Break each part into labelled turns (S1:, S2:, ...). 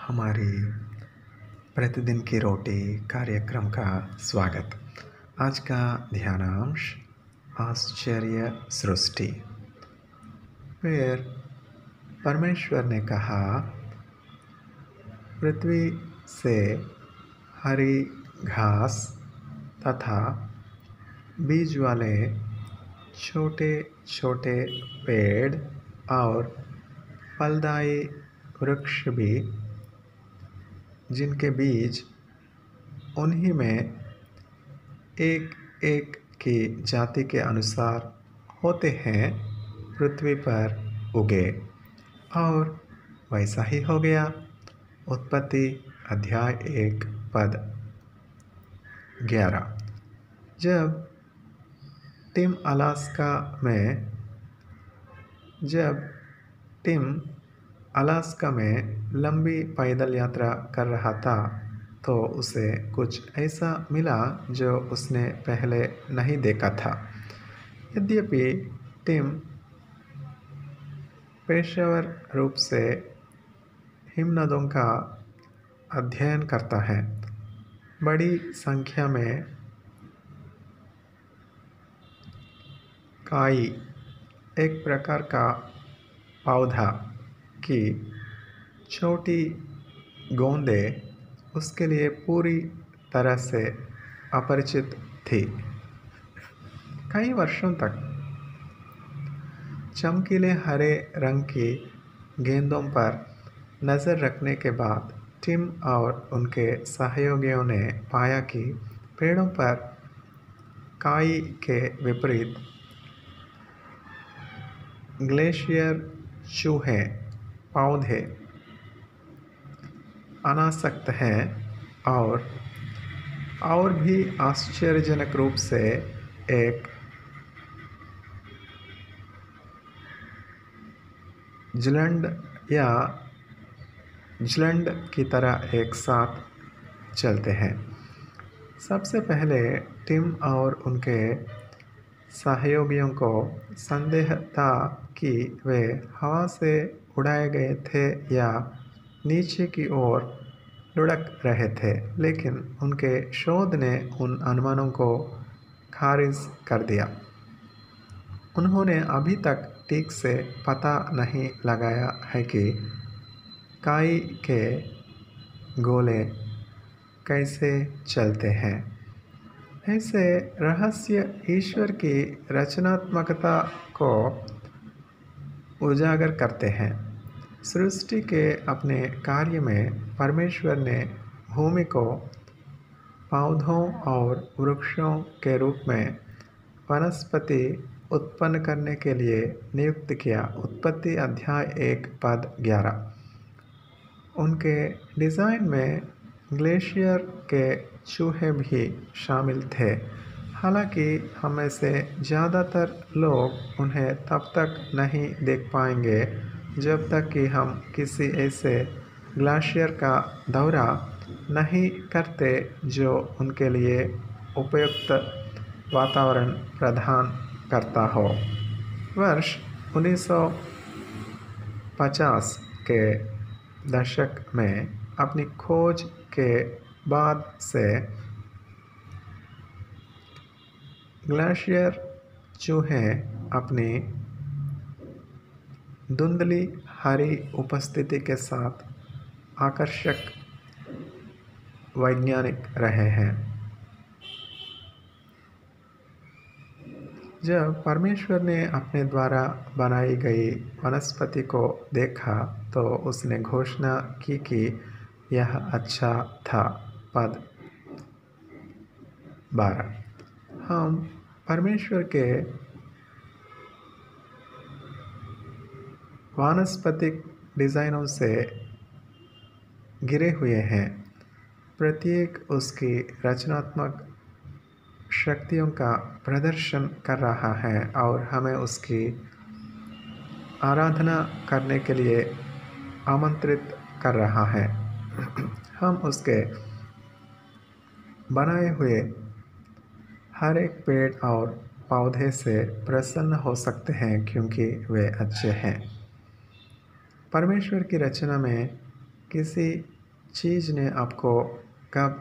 S1: हमारी प्रतिदिन की रोटी कार्यक्रम का स्वागत आज का ध्यानांश आश्चर्य सृष्टि फिर परमेश्वर ने कहा पृथ्वी से हरी घास तथा बीज वाले छोटे छोटे पेड़ और फलदायी वृक्ष भी जिनके बीज उन्हीं में एक एक की जाति के अनुसार होते हैं पृथ्वी पर उगे और वैसा ही हो गया उत्पत्ति अध्याय एक पद ग्यारह जब टिम अलास्का में जब टिम अलास्का में लंबी पैदल यात्रा कर रहा था तो उसे कुछ ऐसा मिला जो उसने पहले नहीं देखा था यद्यपि टिम पेशेवर रूप से हिमनदों का अध्ययन करता है बड़ी संख्या में काई एक प्रकार का पौधा की छोटी गोंदें उसके लिए पूरी तरह से अपरिचित थी कई वर्षों तक चमकीले हरे रंग की गेंदों पर नज़र रखने के बाद टिम और उनके सहयोगियों ने पाया कि पेड़ों पर काई के विपरीत ग्लेशियर चूहे पौधे अनासक्त हैं और और भी आश्चर्यजनक रूप से एक जलंड या जलंड की तरह एक साथ चलते हैं सबसे पहले टिम और उनके सहयोगियों को संदेह था कि वे हवा से उड़ाए गए थे या नीचे की ओर लुढ़क रहे थे लेकिन उनके शोध ने उन अनुमानों को खारिज कर दिया उन्होंने अभी तक ठीक से पता नहीं लगाया है कि काई के गोले कैसे चलते हैं ऐसे रहस्य ईश्वर की रचनात्मकता को उजागर करते हैं सृष्टि के अपने कार्य में परमेश्वर ने भूमि को पौधों और वृक्षों के रूप में वनस्पति उत्पन्न करने के लिए नियुक्त किया उत्पत्ति अध्याय एक पद ग्यारह उनके डिज़ाइन में ग्लेशियर के चूहे भी शामिल थे हालांकि हमें से ज़्यादातर लोग उन्हें तब तक नहीं देख पाएंगे जब तक कि हम किसी ऐसे ग्लेशियर का दौरा नहीं करते जो उनके लिए उपयुक्त वातावरण प्रदान करता हो वर्ष 1950 के दशक में अपनी खोज के बाद से ग्लेशियर चूहे अपनी धुंधली हरी उपस्थिति के साथ आकर्षक वैज्ञानिक रहे हैं जब परमेश्वर ने अपने द्वारा बनाई गई वनस्पति को देखा तो उसने घोषणा की कि यह अच्छा था पद बारह हम परमेश्वर के वानस्पतिक डिज़ाइनों से घिरे हुए हैं प्रत्येक उसकी रचनात्मक शक्तियों का प्रदर्शन कर रहा है और हमें उसकी आराधना करने के लिए आमंत्रित कर रहा है हम उसके बनाए हुए हर एक पेड़ और पौधे से प्रसन्न हो सकते हैं क्योंकि वे अच्छे हैं परमेश्वर की रचना में किसी चीज़ ने आपको कब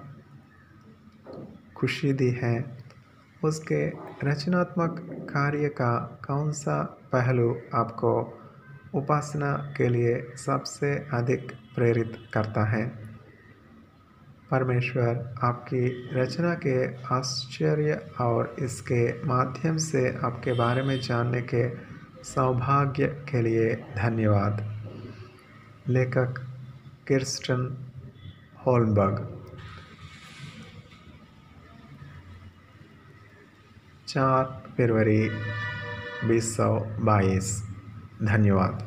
S1: खुशी दी है उसके रचनात्मक कार्य का कौन सा पहलू आपको उपासना के लिए सबसे अधिक प्रेरित करता है परमेश्वर आपकी रचना के आश्चर्य और इसके माध्यम से आपके बारे में जानने के सौभाग्य के लिए धन्यवाद लेखक किर्स्टन होलबर्ग चार फरवरी बीस सौ बाईस धन्यवाद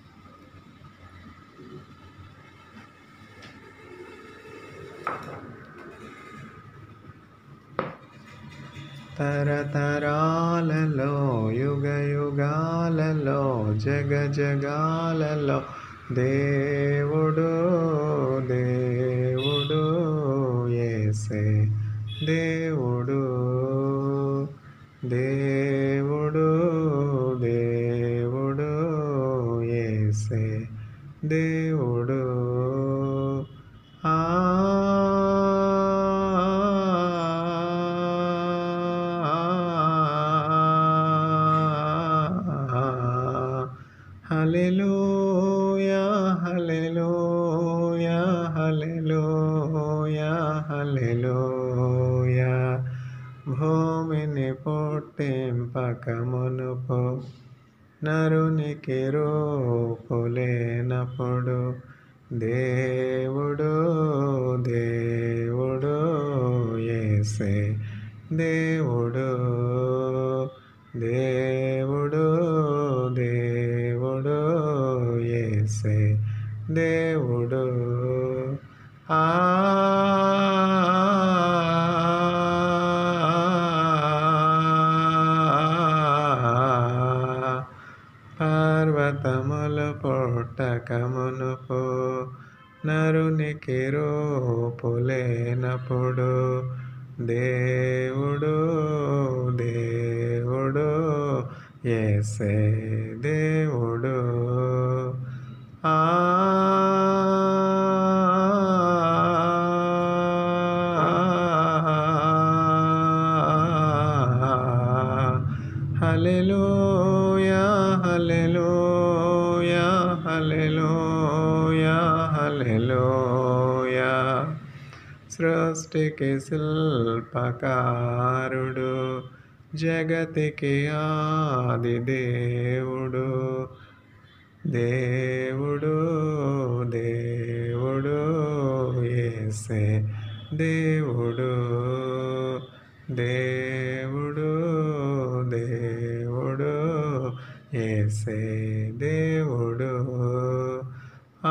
S1: తరతరాలలో యుగ యుగాలలో జగ జగాలలో దేవుడు దేవుడు ఏసే దేవుడు దేవుడు దేవుడు ఏసే దేవుడు ఆ హల్లెలూయా హల్లెలూయా హల్లెలూయా హల్లెలూయా భూమిని పుట్టింపకమునుపు నరునికి రూపులేనప్పుడు దేవుడు దేవుడు ఏసే దేవుడు దేవుడు దేవుడు ఏసే దేవుడు ఆ పర్వతములు పుట్టకమునుపు నరునికి రూపులేనప్పుడు దేవుడు దేవుడు ఏసే దేవుడు ఆ హల్లెలూయా హల్లెలూయా హల్లెలూయా హల్లెలూయా సృష్టికి శిల్పకారుడు జగతికి ఆది దేవుడు దేవుడు దేవుడు ఏసే దేవుడు దేవుడు దేవుడు ఏసే దేవుడు ఆ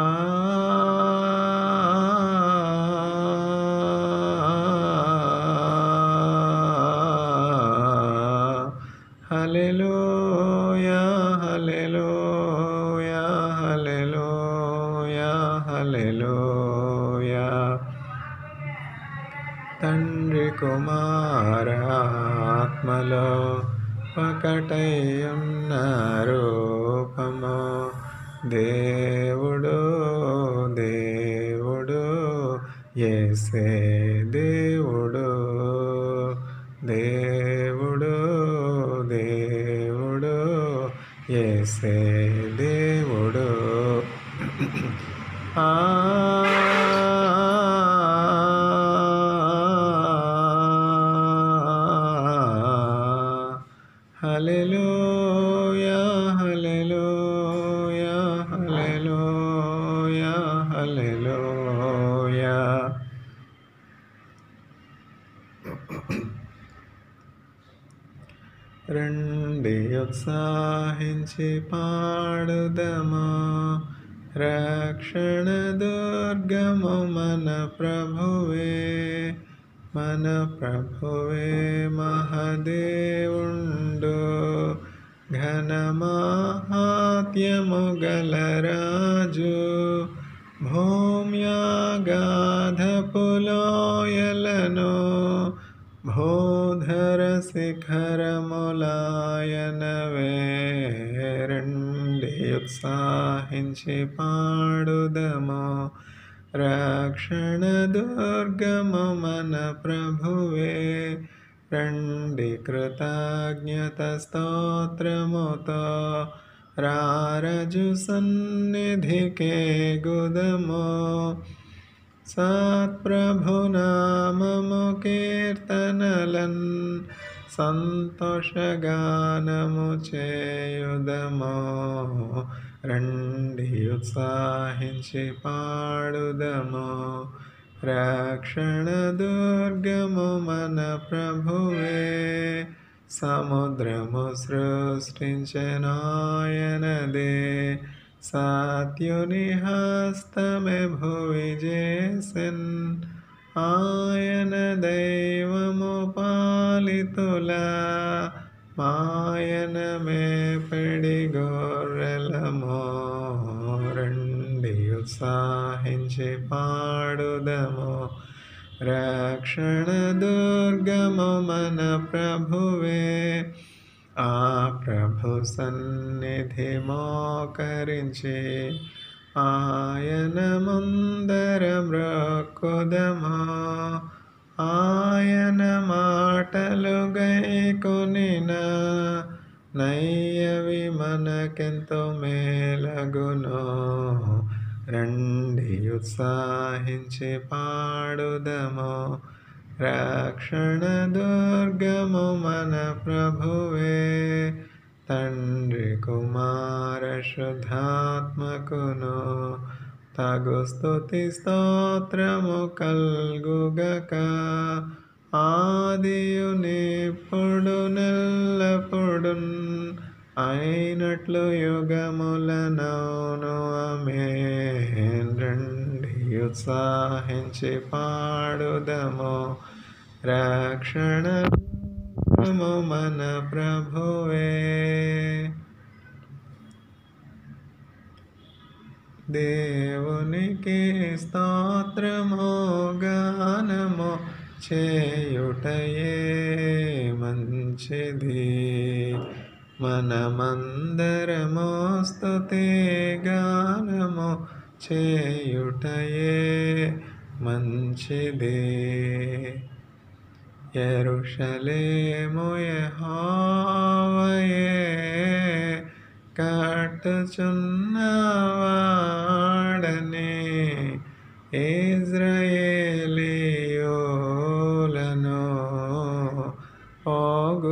S1: హల్లెలూయా హల్లెలూయా హల్లెలూయా హల్లెలూయా తండ్రి కుమారాత్మలో ఒకటై ఉన్న రూపము దేవుడు దేవుడు ఏసే దేవుడు దేవుడు దేవుడు ఏసే దేవుడు ఆ హల్లెలూయా హల్లెలూయా హల్లెలూయా హల్లెలూయా రండి ఉత్సాహించి పాడుదమా రక్షణ దుర్గము మన ప్రభువే మన ప్రభువే మహదేవుండు ఘన మహాత్యము గలరాజు భూమ్యాగాధపులోయలను భూధర శిఖరములాయనవే రండి ఉత్సాహించి పాడుదము రక్షణ దుర్గము మన ప్రభువే రండి కృతజ్ఞత స్తోత్రముతో రారజు సన్నిధికే గుదము సత్ప్రభునామము కీర్తనలన్ సంతోషగానము చేయుదము రండి ఉత్సాహించి పాడుదము రక్షణ దుర్గము మన ప్రభువే సముద్రము సృష్టించనాయనదే సత్యుని హస్తమే భువి చేసెన్ ఆయన దైవము పాలితుల మాయనమే పెడి గొర్రెలమో రండి ఉత్సాహించి పాడుదము రక్షణ దుర్గము మన ప్రభువే ఆ ప్రభు సన్నిధి మోకరించి ఆయన ముందర మ్రొక్కుదము ఆయన మాటలు గైకొనిన నయ్యవి మనకెంతో మేలగును రండి ఉత్సాహించి పాడుదము రక్షణ దుర్గము మన ప్రభువే తండ్రి కుమార శుద్ధాత్మకును తగు స్తుతి స్తోత్రము కల్గుగక ఆదియు నిప్పుడు నెల్లప్పుడు అయినట్లు యుగములనౌను అమేన్ రండి ఉత్సాహించి పాడుదము రక్షణ మన ప్రభువే దేవునికి స్తోత్రము గానము చేయుటయే మంచిది మనమందరము స్తుతి గానము చేయుటయే మంచిది ఎరుషలేము యెహోవాయే కట్టుచున్నవాడని ఇజ్రాయేలీయులను పోగు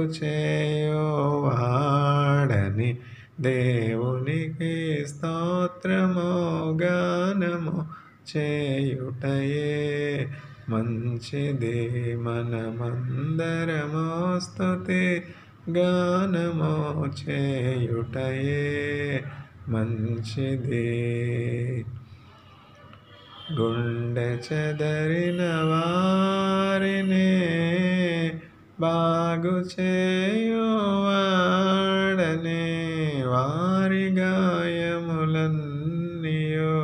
S1: చేయువాడని దేవునికి స్తోత్రము గానము చేయుటయే మంచిది మనమందరము స్తుతి గానము చేయుటయే మంచిది గుండె చెదరిన వారిని బాగు చేయువాడని వారి గాయములన్నీయో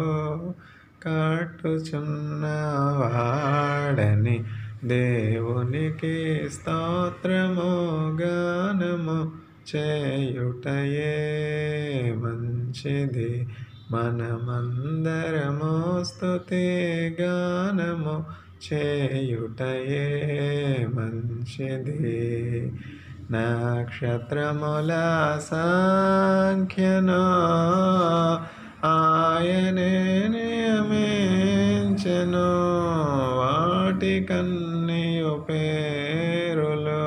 S1: కాటుచున్నవాడని దేవునికి స్తోత్రము గానము చేయుటయే మంచిది మనమందరము స్తుతి గానము చేయుటయే మంచిది నక్షత్రముల సంఖ్యను ఆయనే నియమించెను వాటి కన్నీయు పేరులో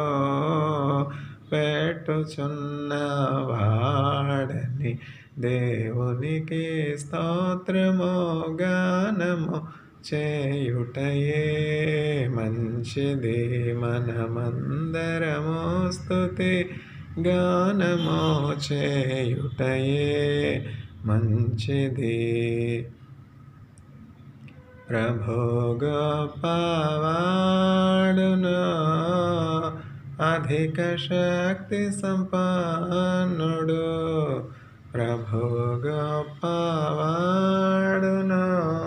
S1: పెట్టుచున్నవాడని దేవునికి స్తోత్రము గానము చేయుటయే మంచిది మనమందరము స్తుతి గానము చేయుటయే మంచిది ప్రభు గొప్పవాడును అధిక శక్తి సంపన్నుడు ప్రభు గొప్పవాడును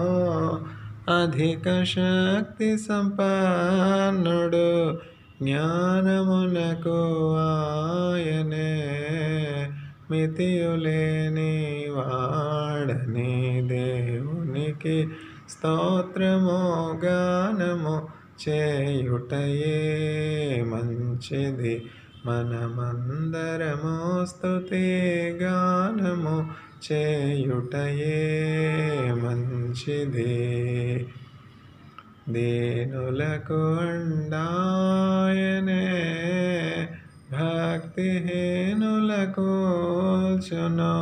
S1: అధిక శక్తి సంపన్నుడు జ్ఞానమునకు ఆయనే మితియులేని వాడని దేవునికి స్తోత్రము గానము చేయుటయే మంచిది మనమందరము స్తుతి గానము చేయుటయే మంచిది దీనులకు అండాయనే భక్తిహీనులకు చును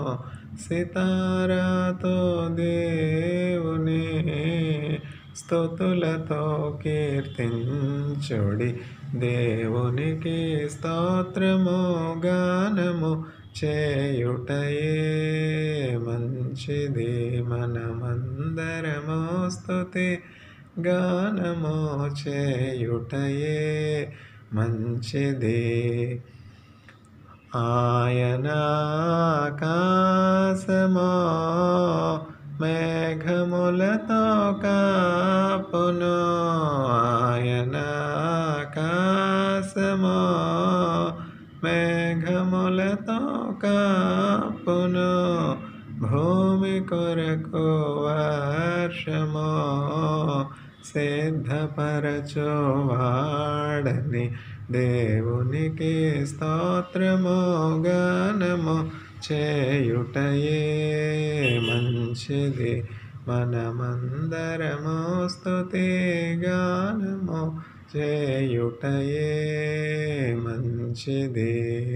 S1: సితారాతో దేవుని స్తుతులతో కీర్తించుడి దేవునికి స్తోత్రము గానము చేయుటయే మంచిది మనమందరము స్తుతి గానము చేయుటయే మంచిది ఆయన ఆకాశమో మేఘములతో కాపును ఆయన ఆకాశమో మేఘములతో కాపును భూమి కొరకు వర్షమో సిద్ధపరచువాడని దేవునికి స్తోత్రము గానము చేయుటయే మంచిది మనమందరము స్తుతి గానము చేయుటయే మంచిది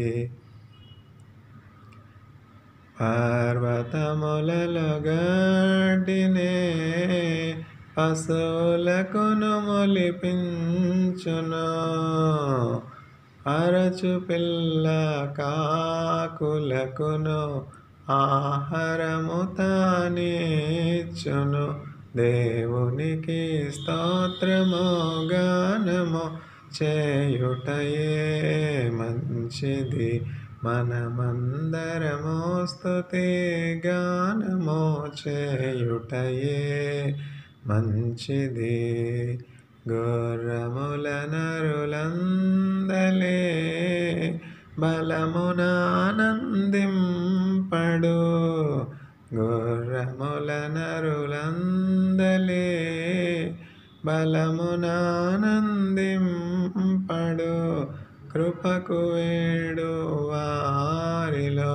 S1: పర్వతములలో గడ్డినే పశువులకును మొలిపించును అరచు పిల్ల కాకులకును ఆహారము తానిచ్చును దేవునికి స్తోత్రము గానము చేయుటయే మంచిది మనమందరము స్తుతి గానము చేయుటయే మంచిది గొర్రముల నరులందలే బలమునానందింపడు గొర్రముల నరులందలే బలమునానందింపడు కృపకు వేడు వారిలో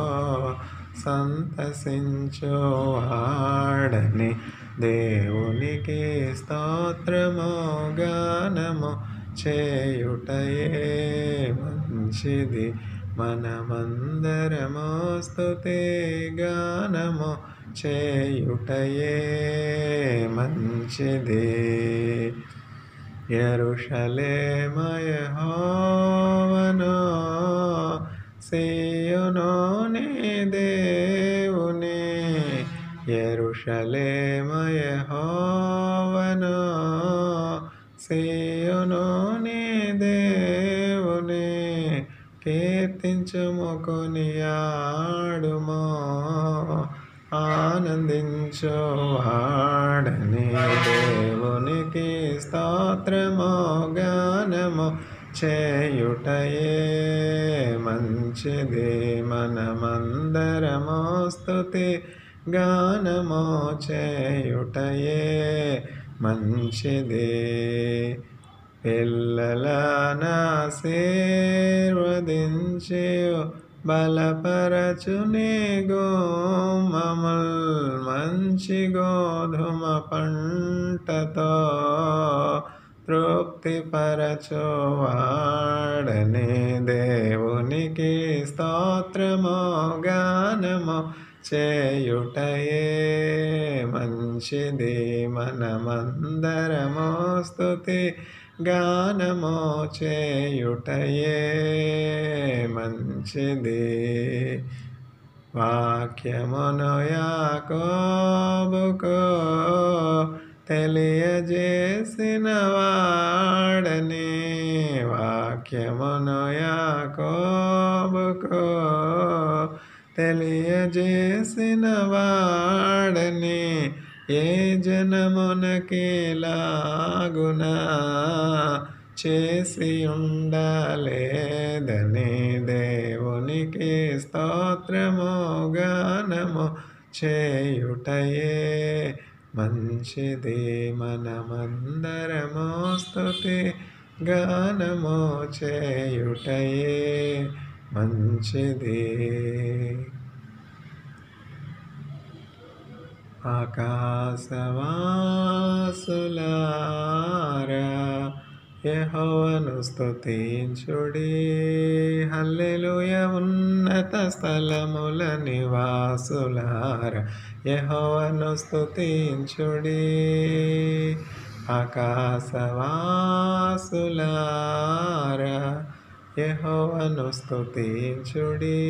S1: సంతసించువాడని దేవునికి స్తోత్రము గానము చేయుటయే మంచిది మనమందరము స్తుతి గానము చేయుటయే మంచిది యరుషలేమయహోవను సియును నీ దేవుని యరుషలేమయహోవను సియును నీ దేవుని కీర్తించుము కొనియాడుమో ఆనందించు వాడని దేవునికి స్తోత్రము గానము చేయుటయే మంచిది మనమందరము స్తుతి గానము చేయుటయే మంచిది పిల్లలనాశీర్వదించి బలపరచుని గోమముల్ మంచి గోధుమ పంటతో తృప్తిపరచువాడని దేవునికి స్తోత్రము గానము చేయుటయే మంచిది మనమందరము స్తుతి గానము చేయుటయే మంచిది వాక్యమును యాకోబుకు తెలియజేసిన వాడని వాక్యమును యాకోబుకు తెలియజేసిన వాడని ఏ జనమునకి లాగునా చేసి ఉండలేదని దేవునికి స్తోత్రము గానము చేయుటయే మంచిది మనమందరము స్తుతి గానము చేయుటయే మంచిది ఆకాశవాసులారా యెహోవాను స్తుతించుడి హల్లెలూయ ఉన్నత స్థలముల నివాసులార యెహోవాను స్తుతించుడి ఆకాశవాసులారా యెహోవాను స్తుతించుడి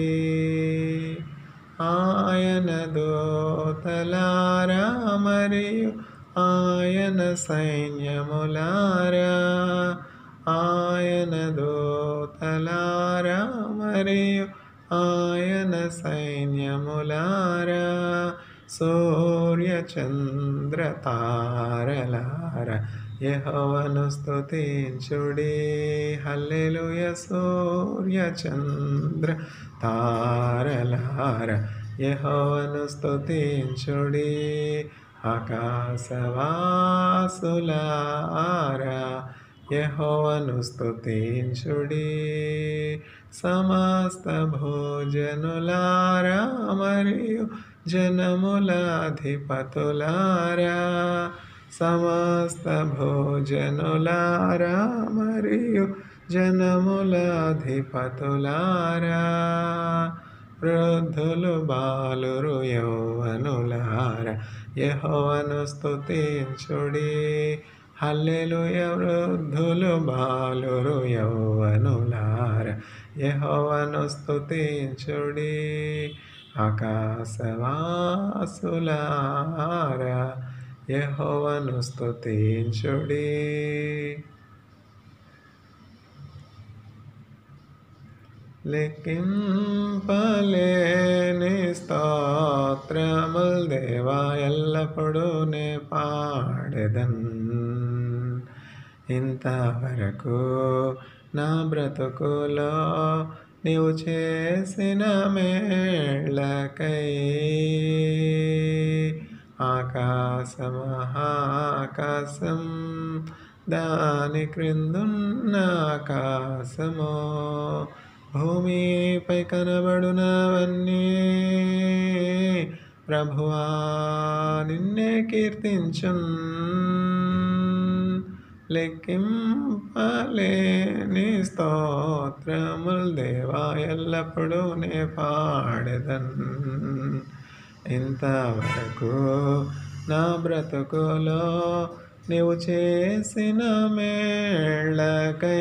S1: ఆయన దూతలారా మరియు ఆయన సైన్యములారా ఆయన దూతలారా మరియు ఆయన సైన్యములారా సూర్య చంద్ర తారలార యెహోవాను స్తుతించుడి హల్లెలూయ సూర్య చంద్ర తారలార యెహోవాను స్తుతించుడి ఆకాశవాసులారా యెహోవాను స్తుతించుడి సమస్త భోజనులారా మరియు జనముల అధిపతులారా సమస్త భోజనులారా మరియు జనముల అధిపతులారా వృద్ధులు బాలురు యౌవనులార యెహోవాను స్తుతించుడి హల్లెలూయ వృద్ధులు బాలురు యౌవనులార యెహోవాను స్తుతించుడి ఆకాశవాసులారా యెహోవాను స్తుతించుడి లెక్కింపలేని స్తోత్రముల్ దేవా ఎల్లప్పుడూ నే పాడెదన్ ఇంతవరకు నా బ్రతుకులో నీవు చేసిన మేళకై ఆకాశమహాకాశం దాని క్రిందున్న ఆకాశము భూమిపై కనబడునవన్నీ ప్రభువా నిన్నే కీర్తించున్ లెక్కింపలేని స్తోత్రముల్ దేవా ఎల్లప్పుడూ నే పాడెదన్ ఇంతవరకు నా బ్రతుకులో నీవు చేసిన మేళకై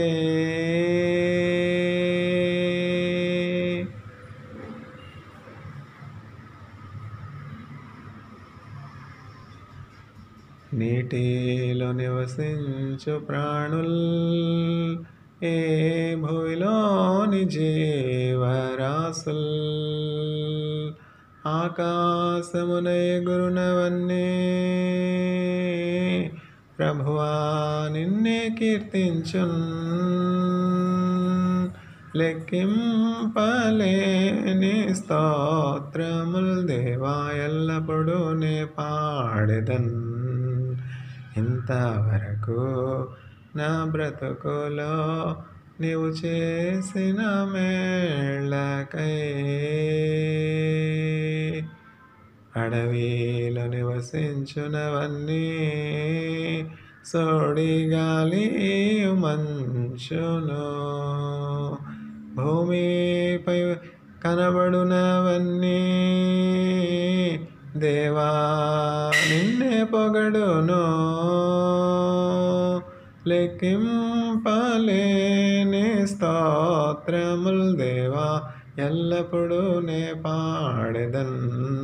S1: నీటిలో నివసించు ప్రాణుల్ ఏ భూమిలోని జీవరాసుల్ ఆకాశమున ఎగురునవన్నీ ప్రభువా నిన్నే కీర్తించున్ లెక్కింపలేని స్తోత్రముల్ దేవా ఎల్లప్పుడూ నే పాడెదన్ ఇంతవరకు నా బ్రతుకులో నీవు చేసిన మేళకై అడవిలో నివసించునవన్నీ సోడి గాలి మంచును భూమిపై కనబడునవన్నీ దేవా నిన్నే పొగడును లెక్కింపలేని స్తోత్రముల్ దేవా ఎల్లప్పుడూ నే పాడెదన్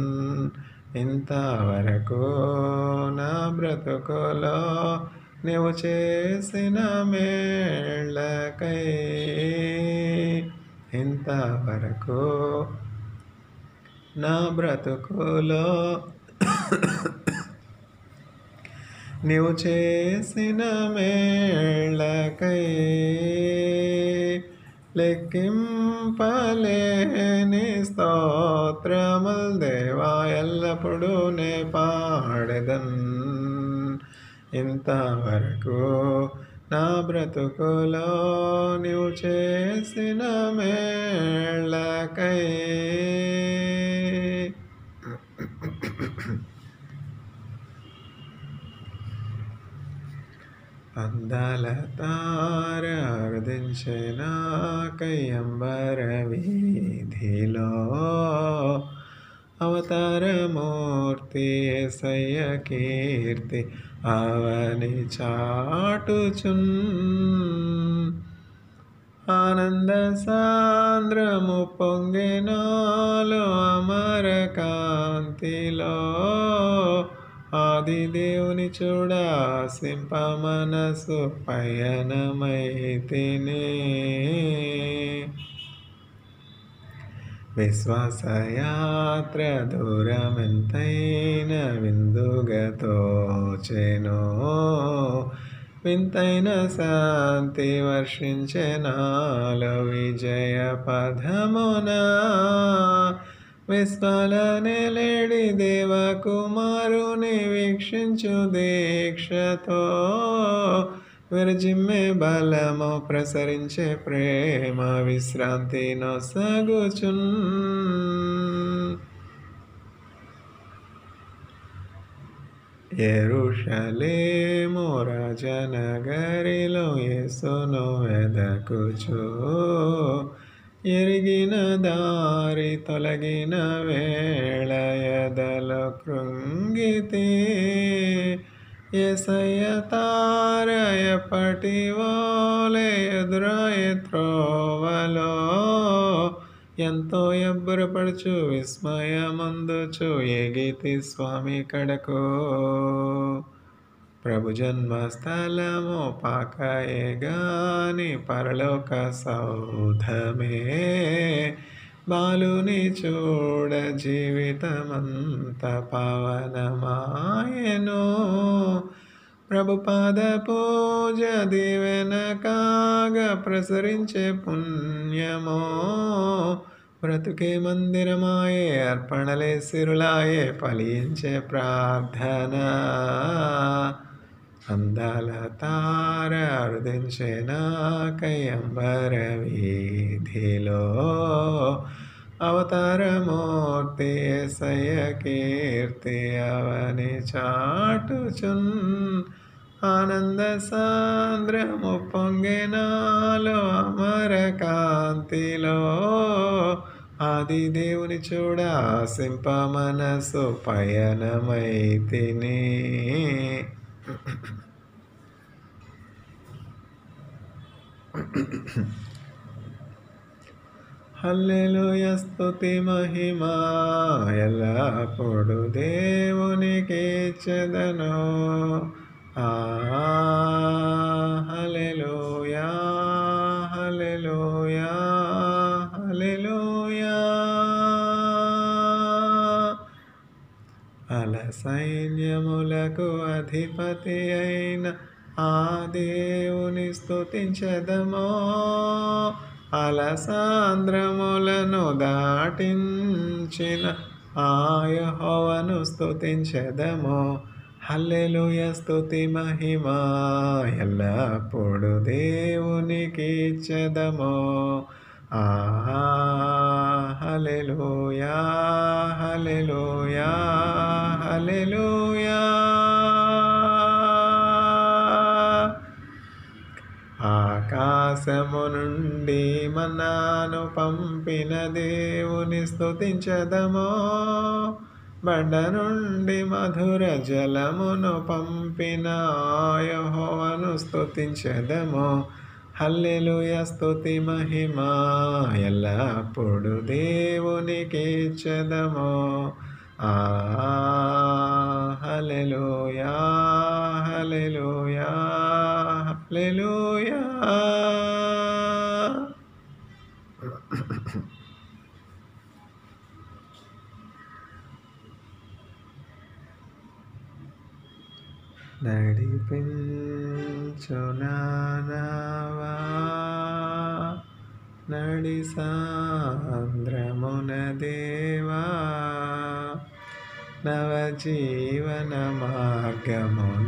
S1: ఇంతవరకు నా బ్రతుకులో నీవు చేసిన మేళకై ఇంతవరకు నా బ్రతుకులో నీవు చేసిన మేళకై లెక్కింపలేని స్తోత్రముల్ దేవా ఎల్లప్పుడూ నే పాడెదన్ ఇంతవరకు నా బ్రతుకులో నీవు చేసిన మేళ్ళకై అందాల తార అర్దించిన కయ్యంబర వీధిలో అవతారమూర్తి సయ్య కీర్తి అవని చాటుచున్ ఆనంద సాంద్రము పొంగెనాలో అమర కాంతిలో ఆది దేవుని చూడా సింప మనసు పయనమైతిని విశ్వాసయాత్ర దూరమెంతైన విందుగతోచెనో వింతైన శాంతి వర్షించే నాలో విజయ పదమున విశ్వలనెలేడి దేవ కుమారుని వీక్షించు దీక్షతో విరజిమ్మే బలము ప్రసరించే ప్రేమ విశ్రాంతి నొసగుచున్ ఎరుషలేము రాజనగరిలో యేసును వెదకుచు ఎరిగిన దారి తొలగిన వేళ ఎదలో కృంగితే ఎసయ తార ఎప్పటి వాలే ఎదురాయ త్రోవలో ఎంతో ఎబ్బరపడుచు విస్మయమందుచు ఎగితి స్వామి కడకు ప్రభు జన్మస్థలము పాకయే గాని పరలోక సౌధమే బాలుని చూడ జీవితమంత పవనమాయను ప్రభు పాద పూజ దీవెన కాగా ప్రసరించే పుణ్యమో బ్రతుకే మందిరమాయే అర్పణలే సిరులాయే ఫలించే ప్రార్థన అందాల తార అరుదించే నాకయంబర వీధిలో అవతారమూర్తి సయ కీర్తి అవని చాటుచున్ ఆనంద సాంద్రము పొంగెనాలో అమర కాంతిలో ఆది దేవుని చూడ సింప మనసు పయనమైతిని హల్లెలూయ స్తుతి మహిమా ఎల్లప్పుడు దేవునికి చెదను ఆ హల్లెలూయా హల్లెలూయా హల్లెలూయా అల సైన్యములకు అధిపతి అయిన ఆ దేవుని స్తుతించదమో అలసాంద్రములను దాటించిన ఆయహోవను స్తుతించదమో హల్లెలూయ స్తుతి మహిమా ఎల్లప్పుడు దేవునికి ఇచ్చదమో ఆ హల్లెలూయా హల్లెలూయా హల్లెలూయా ఆకాశము నుండి మన్నాను పంపిన దేవుని స్తుతించదమో బండ నుండి మధుర జలమును పంపిన యెహోవాను స్తుతించదమో హల్లెలూయ స్తుతి మహిమా ఎల్లప్పుడు దేవునికి ఇచ్చదమో ఆ హల్లెలూయా హల్లెలూయా హల్లెలూయా నడిపించు నానవా నడి సాంద్రమున దేవా నవజీవన మార్గమున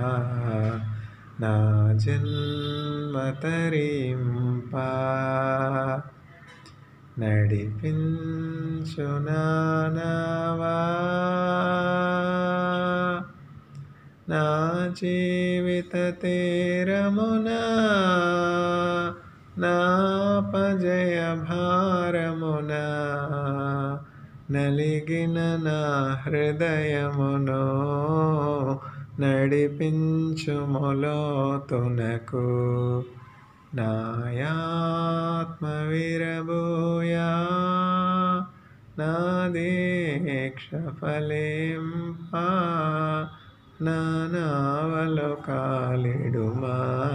S1: నా జన్మ తరింప నడిపించు నానవా నా జీవిత తీరమునా నా పజయ భారమునా నలిగిన నా హృదయమును నడిపించుములోతునకు నాయాత్మ విరబోయా నా దీక్ష ఫలింపా నా నావలో కాలిడుమా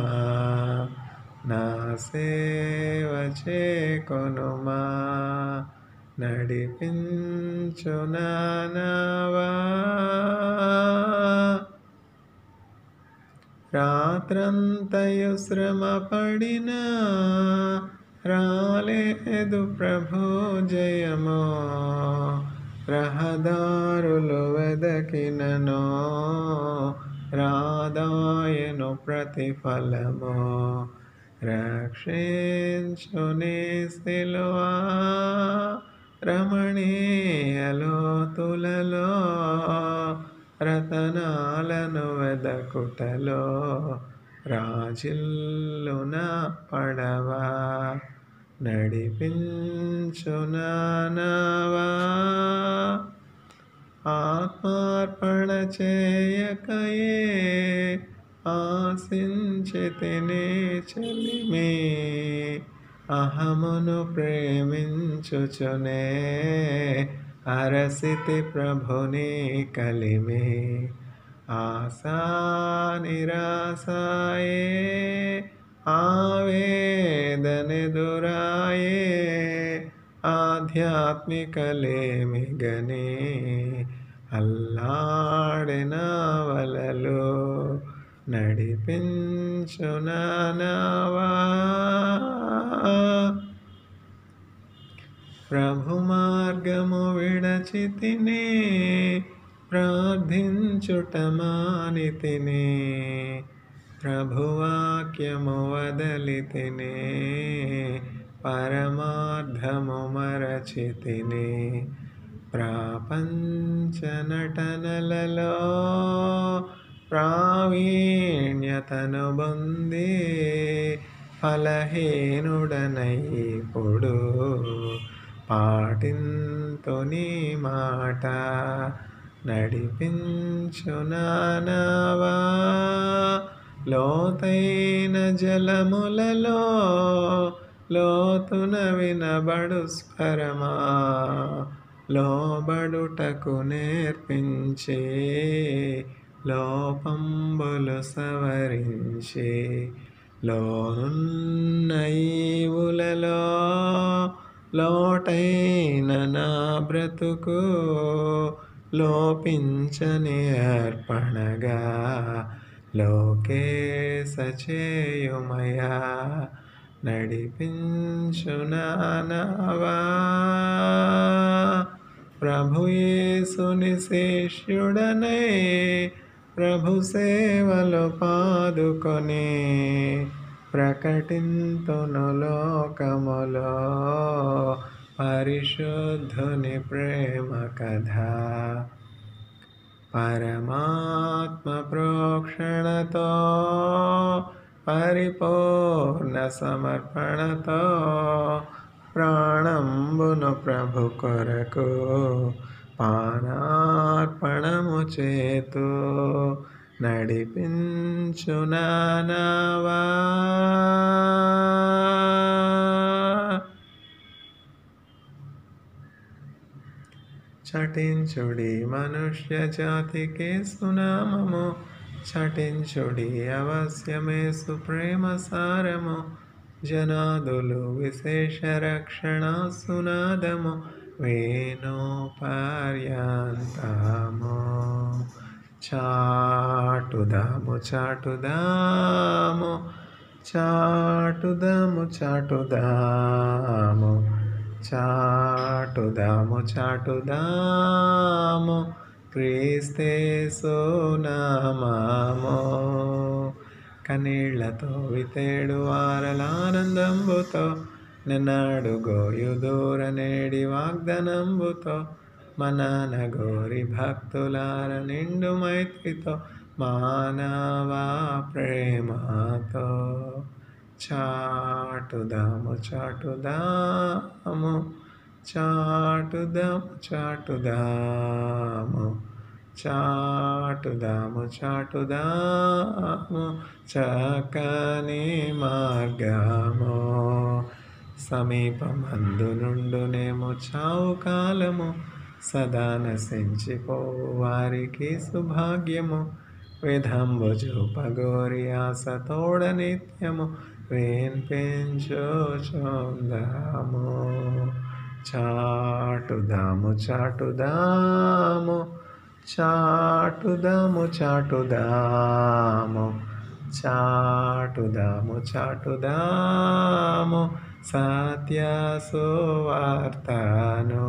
S1: నా సేవ చేకొనుమా నడిపించు నానవా రాత్రంతయు శ్రమ పడిన రాలేదు ప్రభు జయమో రహదారులు వెదకినను రాదాయను ప్రతిఫలము రక్షించుని సిలువా రమణీయలో తులలో రతనాలను వెదకుటలో రాజిల్లున పడవా నడిపించునానవా ఆత్మార్పణ చేయకయే ఆశించితిని చెలిమి అహమును ప్రేమించుచునే అరసితి ప్రభుని కలిమి ఆశా నిరాశాయే ఆవేదనెదురాయే ఆధ్యాత్మికలేమి గని అల్లాడిన వలలో నడిపించునానవా ప్రభు మార్గము విడచితిని ప్రార్థించుట మానితిని ప్రభువాక్యము వదలితిని పరమార్థము మరచితిని ప్రాపంచ నటనలలో ప్రావీణ్యతను పొంది ఫలహీనుడనై ఇప్పుడు పాటింతుని మాట నడిపించునానవా లోతైన జలములలో లోతున వినబడు స్వరమా లోబడుటకు నేర్పించి లోపంబులు సవరించి లోనున్న ఈవులలో లోటైన నా బ్రతుకు లోపించని అర్పణగా లోకేశ చేయుమయా నడిపించునానవా ప్రభుయేసుని శిష్యుడనే ప్రభు సేవలు పాదుకొని ప్రకటింతును లోకములో పరిశుద్ధుని ప్రేమ కథ పరమాత్మ ప్రోక్షణతో పరిపూర్ణ సమర్పణతో ప్రాణంబును ప్రభు కొరకు పానార్పణము చేతు నడిపించునానవా చటించుడి మనుష్య జాతికి సునామము చటించుడి అవశ్యమే సుప్రేమ సారము జనాదులు విశేష రక్షణ సునాదము వేణు పర్యంతము చాటుదాము చాటుదాము చాటుదాము చాటుదాము చాటుదాము చాటుదాము క్రీస్తే సోనామామో కన్నీళ్లతో వితేడు వారలానందంబుతో నిన్నాడు గోయుదూర నేడి వాగ్దనంబుతో మనన గోరి భక్తులార నిండు మైత్రితో మానవా ప్రేమతో చాటుదాము చాటుదాము చాటుదాము చాటుదాము చాటుదాము చాటుదాము చక్కని మార్గము సమీపమందు నుండునేమో చావు కాలము సదా నశించిపో వారికి సుభాగ్యము విధంబు చూపగోరి ఆశ తోడ నిత్యము వేన్పించోచుందాము చాటుదాము చాటుదాము చాటుదాము చాటుదాము చాటుదాము చాటుదాము సత్య సువార్తను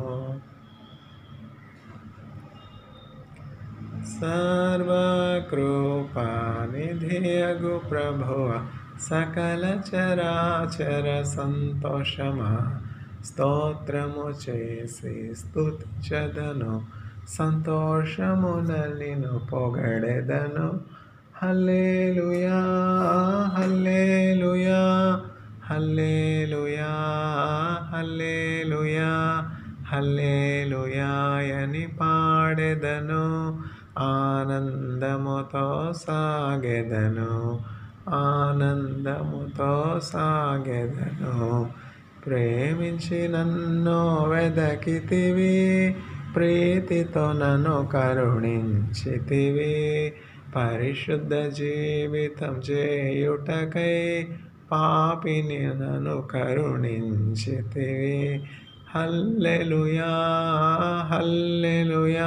S1: సర్వకృపానిధియగు ప్రభువ సకల చరాచర సంతోషమా స్తోత్రము చేసి స్తుతించదను సంతోషమునలిను పొగడెదను హల్లేలుయా హల్లేలుయా హల్లేలుయా హల్లేలుయా హల్లేలుయాయని పాడెదను ఆనందముతో సాగెదను ఆనందముతో సాగెదను ప్రేమించి నన్ను వెదకితివి ప్రీతితో నన్ను కరుణించితివి పరిశుద్ధ జీవితం చేయుటకై పాపిని నన్ను కరుణించితివి హల్లెలుయా హల్లెలుయా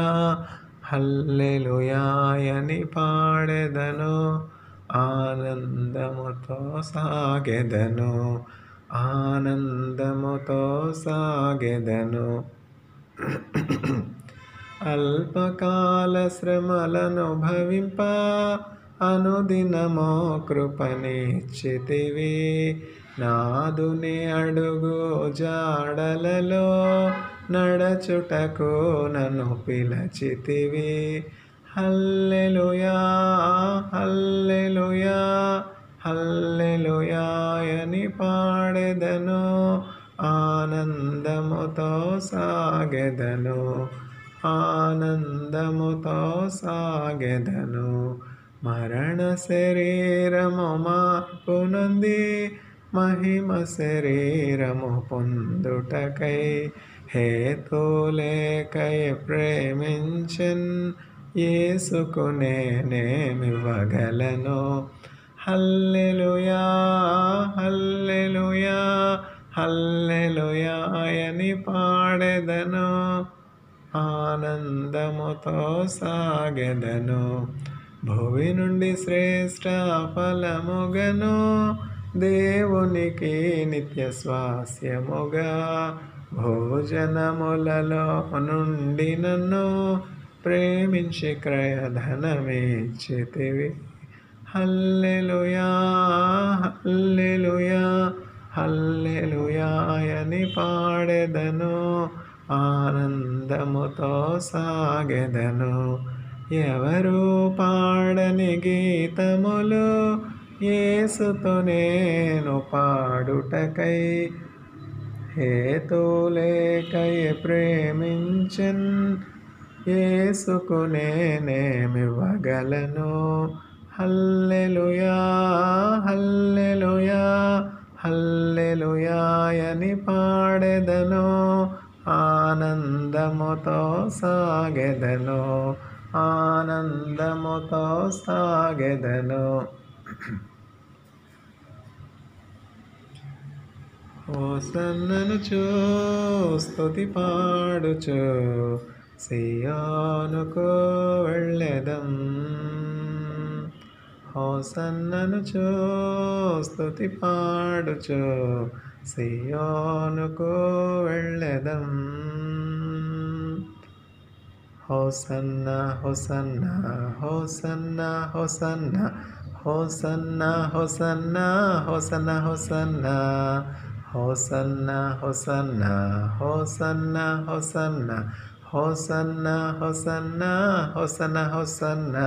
S1: హల్లెలుయాయని పాడెదను ఆనందముతో సాగెదను ఆనందముతో సాగెదను అల్పకాల శ్రమలను భవింప అనుదినమో కృపనిచ్చితివి నాదుని అడుగు జాడలలో నడచుటకు నన్ను పిలచితివి హల్లెలుయా హల్లెలుయా హల్లెలుయాయని పాడెదను ఆనందముతో సాగెదను ఆనందముతో సాగెదను మరణ శరీరము మార్పు నుండి మహిమ శరీరము పొందుటకై హేతులేకై ప్రేమించన్ యేసుకు నేనేమివ్వగలను హల్లెలుయా హల్లెలుయా హల్లెలుయాయని పాడెదను ఆనందముతో సాగెదను భువి నుండి శ్రేష్ట ఫలముగను దేవునికి నిత్య స్వాస్యముగా భోజనములలో నుండి నన్ను ప్రేమించి క్రయధనమిచ్చితివి హల్లెలుయా హల్లెలుయా హల్లెలుయాయని పాడెదను ఆనందముతో సాగెదను ఎవరు పాడని గీతములు యేసుతో నేను పాడుటకై హేతులేకై ప్రేమించన్ యేసుకు నేనేమివ్వగలను హల్లెలుయా హల్లెలుయా హల్లెలుయాయని పాడెదను ఆనందముతో సాగెదను ఆనందముతో సాగెదను హోసన్నను చూ స్తుతి పాడుచు సియానుకు వెళ్ళెదం హోసన్ననుచో స్తుతి పాడుచో సియోనుకు వెళ్ళెదం హోసన్న హోసన్న హోసన్న హోసన్న హోసన్న హోసన్న హోసన్న హోసన్న హోసన్న హోసన్న హోసన్న హోసన్న హోసన్న హోసన్న హోసన్న హోసన్న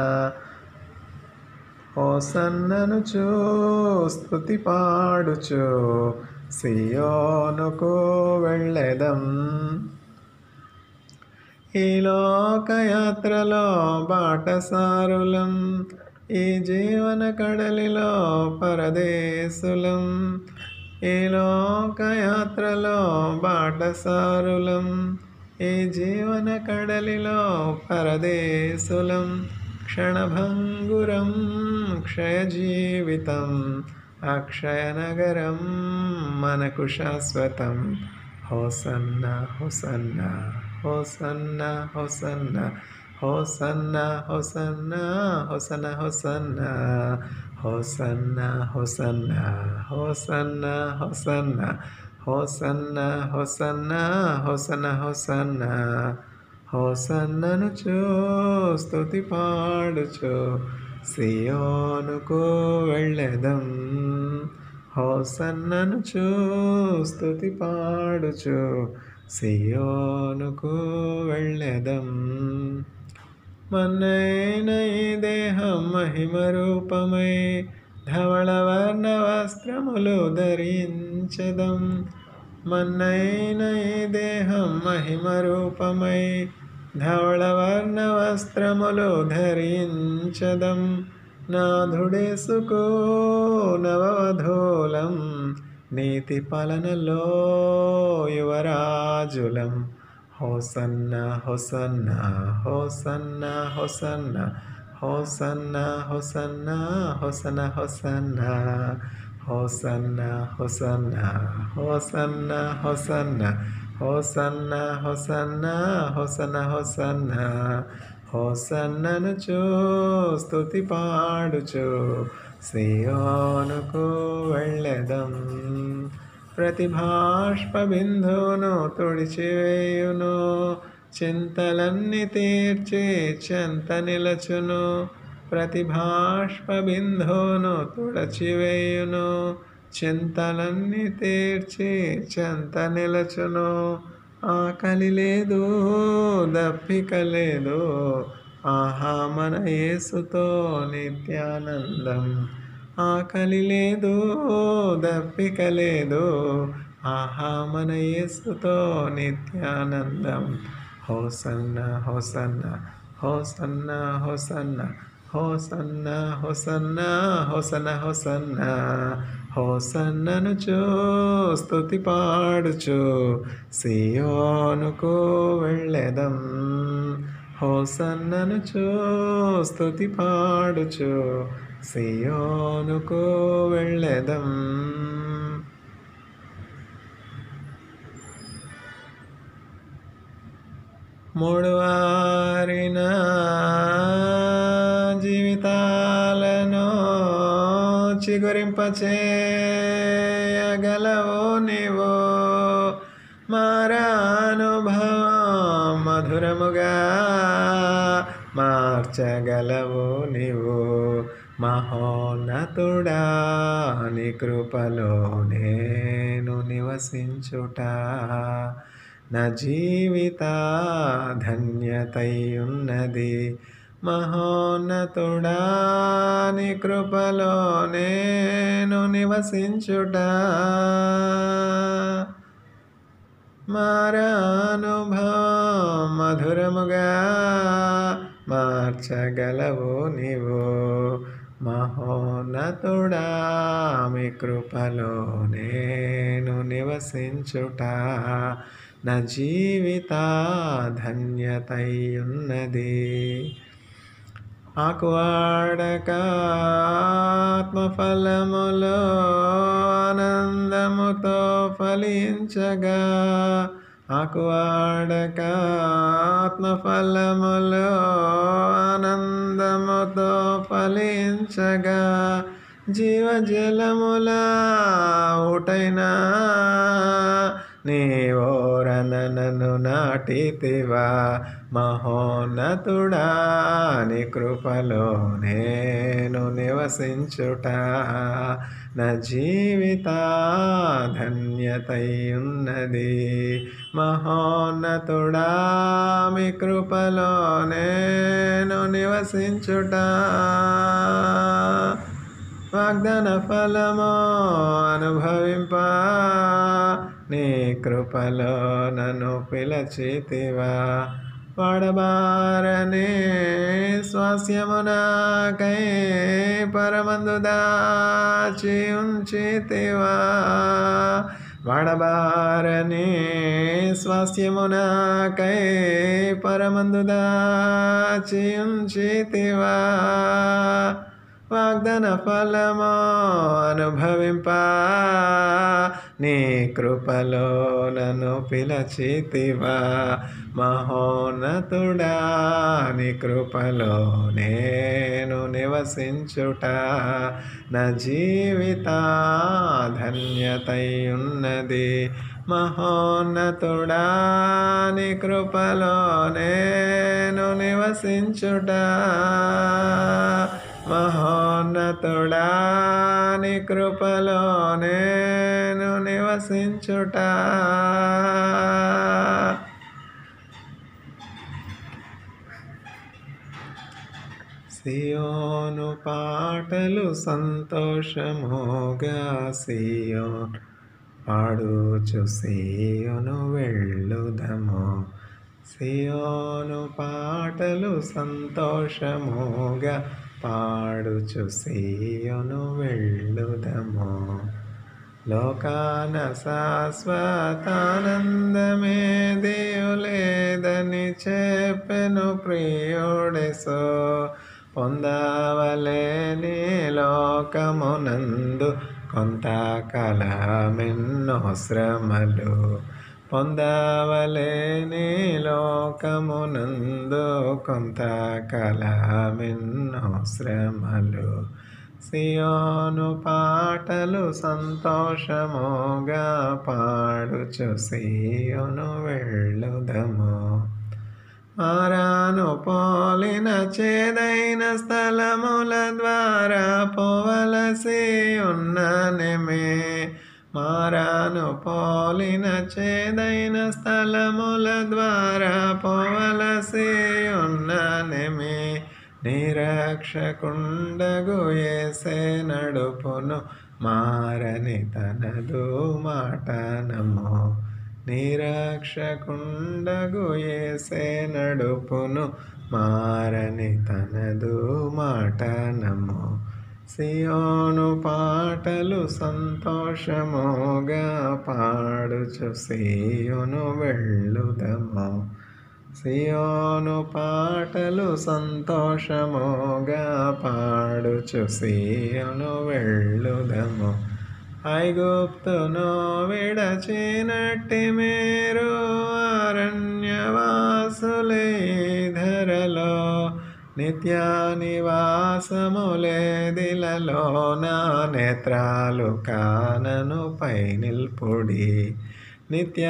S1: హోసన్నను చూ స్తుతి పాడుచు సియోనుకు వెళ్ళెదం ఈ లోకయాత్రలో బాటసారులం ఈ జీవన కడలిలో పరదేశులం ఈ లోకయాత్రలో బాటసారులం ఈ జీవన కడలిలో పరదేశులం క్షణభంగురం క్షయజీవితం అక్షయనగరం మనకు శాశ్వతం హోసన్న హోసన్న హోసన్న హోసన్న హోసన్న హోసన్న హోసన్న హోసన్న హోసన్న హోసన్న హోసన్న హోసన్న హోసన్న హోసన్న హోసన్న హోసన్న హోసన్నను చూ స్తుతి పాడుచు సియోనుకు వెళ్ళెదం హోసన్నను చూ స్తుతి పాడుచు సియోనుకు వెళ్ళెదం మన్నైన ఈ దేహం మహిమ రూపమై ధవళవర్ణ వస్త్రములు ధరించదం మన్నైన ఈ దేహం మహిమ రూపమై ధవళవర్ణ వస్త్రములు ధరించదం నాథుడేసుకో నవవధూలం నీతి పాలనలో యువరాజులం హోసన్న హోసన్న హోసన్న హోసన్న హోసన్న హోసన్న హోసన్న హోసన్న హోసన్న హోసన్న హోసన్న హోసన్న హోసన్న హోసన్న హోసన్న హోసన్న హోసన్నను చూ స్తుతి పాడుచు సియోనుకు వెళ్ళెదం ప్రతి బాష్ప బిందువును తుడిచివేయును చింతలన్నీ తీర్చి చెంత నిలచును ప్రతి బాష్ప బిందువును తుడచివేయును చింతలన్నీ తీర్చి చెంత నిలచును ఆకలి లేదు దప్పిక లేదు ఆహా మన యేసుతో నిత్యానందం ఆకలి లేదు దప్పిక లేదు ఆహా మన యేసుతో నిత్యానందం హోసన్న హోసన్న హోసన్న హోసన్న హోసన్న హోసన్న హోసన్న హోసన్న హోసన్నను చూ స్తుతి పాడుచు సియోనుకు వెళ్ళెదం హోసన్నను చూ స్తుతి పాడుచు సియోనుకు వెళ్ళెదం మూడు వారిన జీవితాలను చిగురింపచేయగలవు నీవు మారానుభవం మధురముగా మార్చగలవు నీవు మహోన్నతుడా నీ కృపలో నేను నివసించుట నా జీవిత ధన్యతయున్నది మహోన్నతుడా నీ కృపలో నేను నివసించుట మారానుభవం మధురముగా మార్చగలవు నీవు మహోన్నతుడా మీ కృపలో నేను నివసించుట నా జీవిత ధన్యతయున్నది ఆకువాడక ఆత్మఫలములో ఆనందముతో ఫలించగా ఆకువాడక ఆత్మఫలములు ఆనందముతో ఫలించగా జీవజలముల ఊటైనా నీవోరనను నాటితివా మహోన్నతుడా నీ కృపలో నేను నివసించుట నా జీవిత ధన్యతై ఉన్నది మహోన్నతుడా మీ కృపలో నేను నివసించుట వాగ్దాన ఫలము అనుభవింప నీ కృపలో నన్ను పిలచితివా వాడబారని స్వాస్యమునాకై పరమందు దాచి ఉంచితివా వాడబారని స్వాస్యమునాకై పరమందు దాచి ఉంచితివా వాగ్దాన ఫలము అనుభవింప నీ కృపలో నన్ను పిలచితివా మహోన్నతుడా నీ కృపలో నేను నివసించుట నా జీవిత ధన్యతై ఉన్నది మహోన్నతుడా నీ కృపలో నేను నివసించుట మహోన్నతుడా నీ కృపలో నేను నివసించుట సియోను పాటలు సంతోషముగా సియోన్ పాడుచు సియోను వెళ్ళుదము సియోను పాటలు సంతోషముగా పాడుచు సియోను వెళ్ళుదము లోకాన శాశ్వతానందమే దేవులేదని చెప్పెను ప్రియుడెసో పొందవలేని లోకమునందు కొంతకాలమెన్నో శ్రమలు పొందవలేని లోకమునందు కొంతకాలమెన్నో శ్రమలు సియోను పాటలు సంతోషముగా పాడుచు సియోను వెళ్ళుదము మారాను పోలిన చేదైన స్థలముల ద్వారా పోవలసి ఉన్ననమే మారాను పోలిన చేదైన స్థలముల ద్వారా పోవలసి ఉన్ననమే నిరక్షకుండగు ఏసే నడుపును మారని తనదు మాటనము నిరక్షకుండగు ఏసే నడుపును మారని తనదు మాటనము సియోను పాటలు సంతోషముగా పాడుచు సియోను వెళ్ళుదము సియోను పాటలు సంతోషముగా పాడుచు సియోను వెళ్ళుదము ఐగుప్తును విడచినట్టి మీరు అరణ్యవాసులే ధరలో నిత్య నివాసములేదిలలో నా నేత్రాలు కానను పై నిల్పుడి నిత్య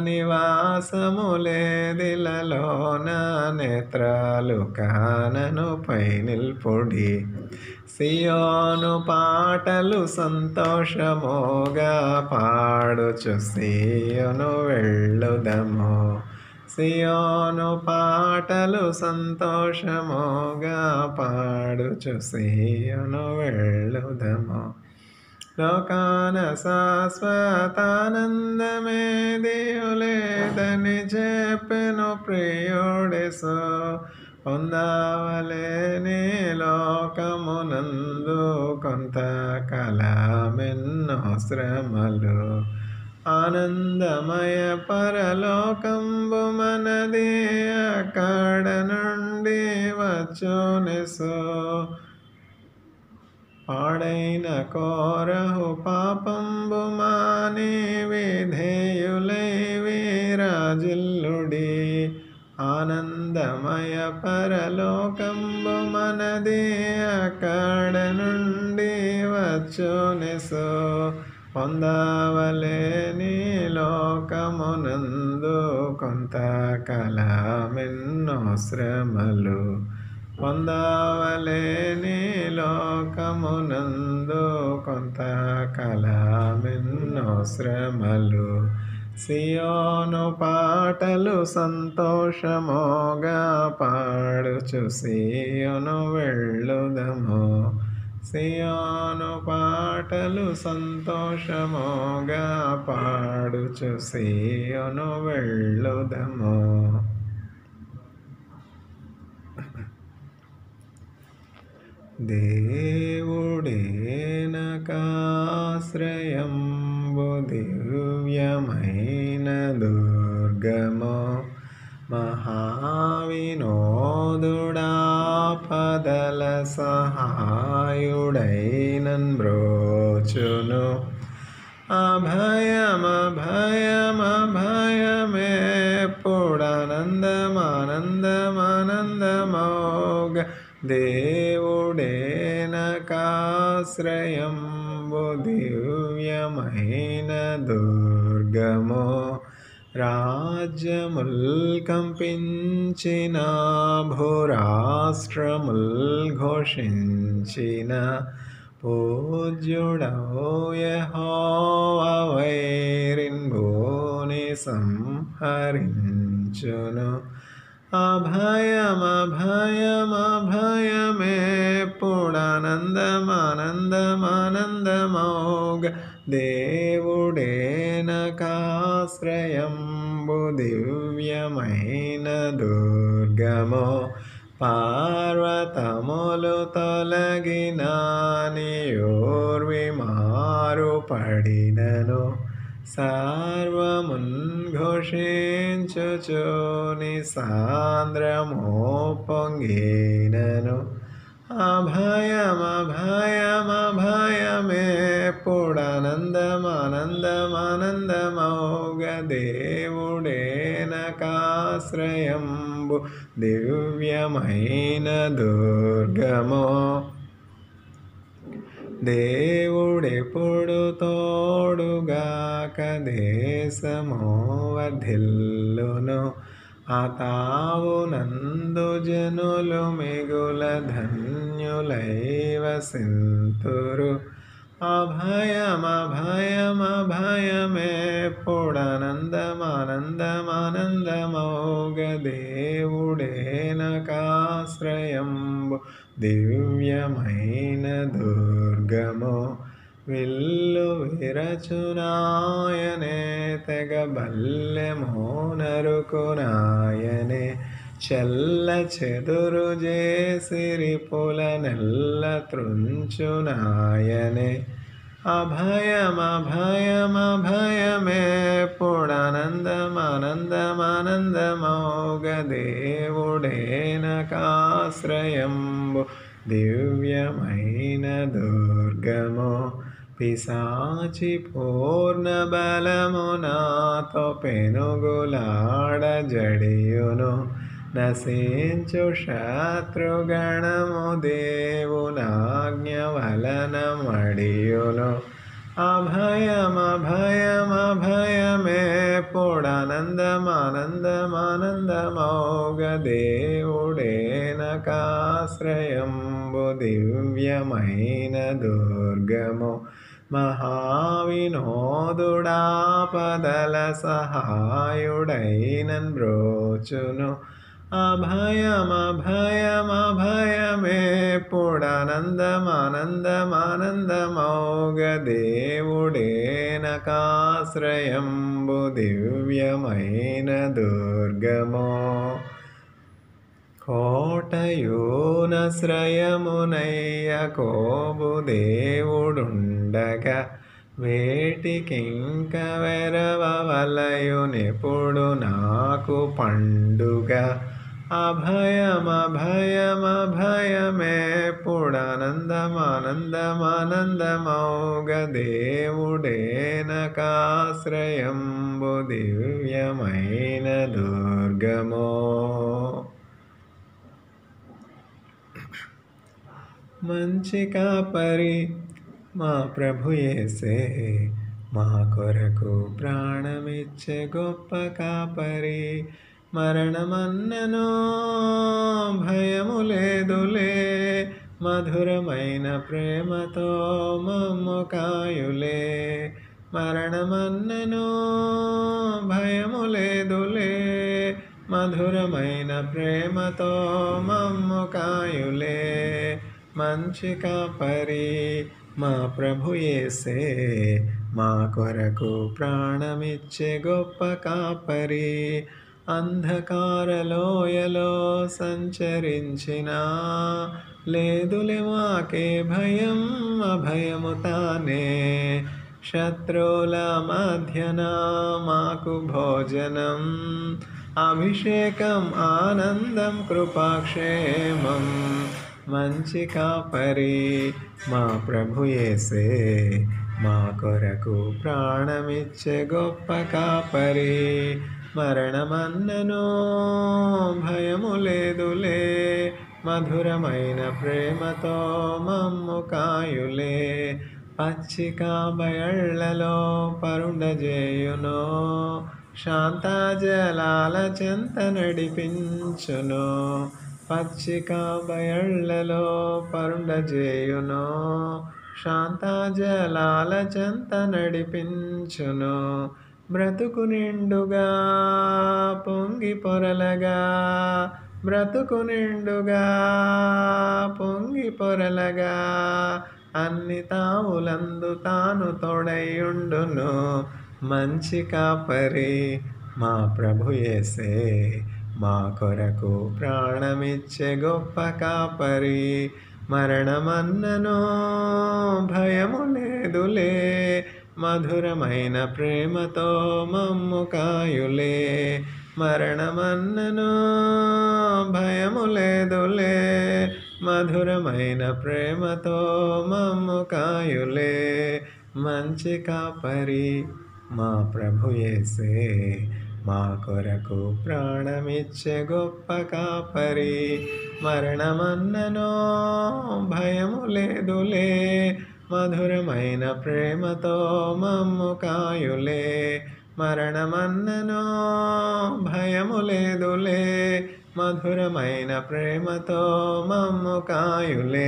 S1: నివాసములేదిలలో నా నేత్రాలు కానను పై నిల్పుడి సియోను పాటలు సంతోషముగా పాడుచు సియోను వెళ్ళుదము సియోను పాటలు సంతోషముగా పాడుచు సియోను వెళ్ళుదము లోకాన శాశ్వతానందమే దేవులేదని చెప్పెను ప్రియుడెసో పొందవలేని లోకమునందు కొంతకాలమెన్నో శ్రమలు ఆనందమయ పరలోకంబు మనది అక్కడ నుండి వచ్చునెసో పాడైన కోరహు పాపంబు మాని విధేయులై వీరాజులగుదురు విరాజిల్లుడి ఆనందమయ పరలోకంబు మనది అక్కడ నుండి వచ్చునెసో పొందవలేని లోకమునందు కొంత కలమెన్నో శ్రమలు పొందవలేని లోకమునందు కొంత కలమెన్నో శ్రమలు సియోను పాటలు సంతోషమోగా పాడుచు సియోను వెళ్ళుదము సియోను పాటలు సంతోషమోగా పాడుచు సియోను వెళ్ళుదము దేవుడేనకాశ్రయంబు దివ్యమైన దుర్గమో మహావినోదుడాపదల సహాయుడైనన్ బ్రోచును అభయమభయమభయమేప్పుడనందమానందమానందమోగ దేవుడేనకాశ్రయంబు దివ్యమైన దుర్గమో రాజ్యముల్ కంపించిన భూరాష్ట్రముల్ ఘోషించిన పూజ్యుడో యెహోవా వైరిన్ భూని సంహరించును అభయమభయమభయమేప్పుడనందమానందమానందమోగ దేవుడేనకాశ్రయంబు దివ్యమైన దుర్గమో పార్వతములు తొలగిన నియోర్విమారు పడినను సర్వమున్ ఘోషించుచుని సాంద్రమో పొంగినను అభయమభయమభయమేప్పుడనందమానందమానందమౌగ దేవుడేనకాశ్రయంబు దివ్యమైన దుర్గమో దేవుడెప్పుడు తోడుగాక దేశమో వర్ధిల్లును ఆ తావునందు జనులు మిగుల ధన్యులైవ సింతురు అభయమభయమభయమేప్పుడనందమానందమానందమౌగ దేవుడేనకాశ్రయంబు దివ్యమైన దుర్గమో విల్లు విరచునాయనే తెగ బల్లెమో నరుకునాయనే చెల్ల చెదురు చేసిరి పుల నెల్ల త్రుంచునాయనే అభయమభయమభయమేప్పుడనందమానందమానందమౌగ దేవుడేనకాశ్రయంబు దివ్యమైన దుర్గమో పిశాచి పూర్ణ బలము నాతో పెనుగులాడ జడియును నశించు శత్రుగణము దేవునాజ్ఞ వలన మడియును అభయమభయమభయమేప్పుడనందమానందమానందమౌగ దేవుడేనకాశ్రయంబు దివ్యమైన దుర్గము మహావినోదుడాపదల సహాయుడైనన్ బ్రోచును అభయమభయమభయమేప్పుడనందమానందమానందమౌగ దేవుడేనకాశ్రయంబు దివ్యమైన దుర్గమో కోటయోనశ్రయమునయ్య కోబు దేవుడుండగా వేటికింక వెరవలయునెప్పుడు నాకు పండుగ అభయమభయమభయమే పుడానందమానందమానందమౌగదేవుడేనకాశ్రయంబు దివ్యమైన దుర్గమో మంచి కాపరి మా ప్రభు యేసే మా కొరకు ప్రాణమిచ్చే గొప్ప కాపరి మరణమన్నను భయము లేదులే మధురమైన ప్రేమతో మమ్ము కాయులే మరణమన్నను భయము లేదులే మధురమైన ప్రేమతో మమ్ము కాయులే మంచి కాపరి మా ప్రభు యేసే మా కొరకు ప్రాణమిచ్చే గొప్ప కాపరి అంధకారలోయలో సంచరించిన లేదులే మాకే భయం అభయము తానే శత్రువుల మధ్యన మాకు భోజనం అభిషేకం ఆనందం కృపాక్షేమం మంచి కాపరి మా ప్రభు యేసే మా కొరకు ప్రాణమిచ్చే గొప్ప కాపరి మరణమన్నను భయము లేదులే మధురమైన ప్రేమతో మమ్ము కాయులే పచ్చిక బయళ్లలో పరుండజేయును శాంత జలాల చెంత నడిపించును పచ్చిక బయళ్లలో పరుండజేయును శాంత జలాల చెంత నడిపించును బ్రతుకు నిండుగా పొంగి పొరలగా బ్రతుకు నిండుగా పొంగి పొరలగా అన్ని తావులందు తాను తోడైయుండును మంచి కాపరి మా ప్రభు యేసే మా కొరకు ప్రాణమిచ్చే గొప్ప కాపరి మరణమన్నను భయము లేదులే మధురమైన ప్రేమతో మమ్ము కాయులే మరణమన్నను భయము లేదులే మధురమైన ప్రేమతో మమ్ము కాయులే మంచి కాపరి మా ప్రభు యేసే మా కొరకు ప్రాణమిచ్చే గొప్ప కాపరి మరణమన్నను భయము లేదులే మధురమైన ప్రేమతో మమ్ము కాయులే మరణమన్నను భయము లేదులే మధురమైన ప్రేమతో మమ్ము కాయులే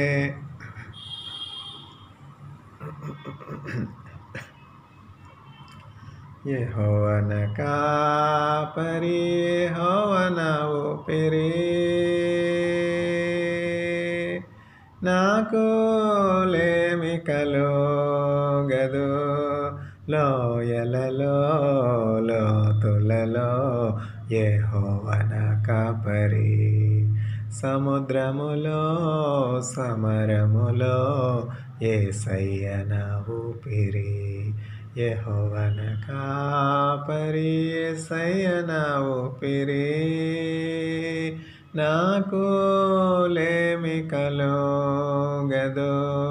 S1: యెహోవన కాపరి యెహోవన ఊపిరి నాకు లేమి కలుగదు లోయలలో లోతులలో యెహోవన కాపరి సముద్రములో సమరములో ఏసయ్యన ఊపిరి యెహోవన కాపరి ఏసయ్యన ఊపిరి నాకు లేమి కలుగదు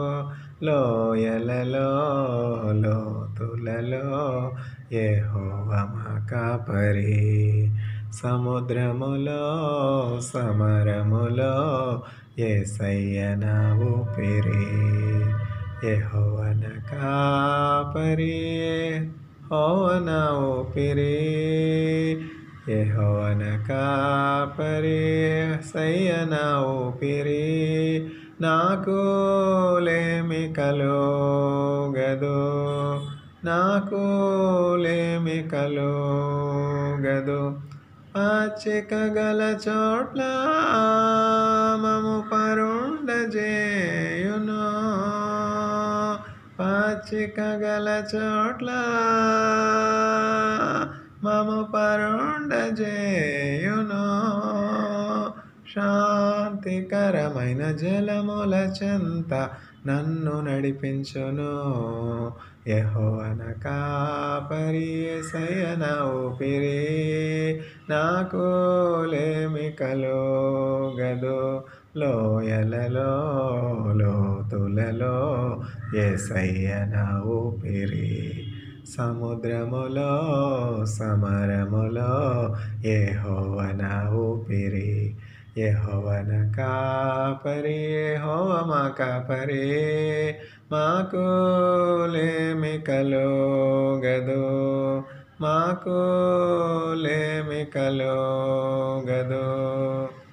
S1: లోయలలో లోతులలో యెహోవమ కాపరి సముద్రములో సమరములో ఏసయ్యన ఊపిరి యెహోవన కాపరి హోవన ఊపిరి యెహోవన కాపరి సయ్యన ఊపిరి నాకు లేమి కలుగదు నాకు లేమి కలుగదు పచ్చిక గల చోట్ల మము పరుండజేయును పచ్చిక గల చోట్ల మము పరుండజేయును శాంత శాంతికరమైన జలముల చెంత నన్ను నడిపించును యహోవన కాపరి సయన ఊపిరి నాకు లేమి కలుగదు లోయలలో లోతులలో ఏసయ్యన ఊపిరి సముద్రములో సమరములో ఏహోవన ఊపిరి యహోవన కాపరి యెహోవ కాపరి మాకు లేమి కలుగదు మాకు లేమి కలుగదు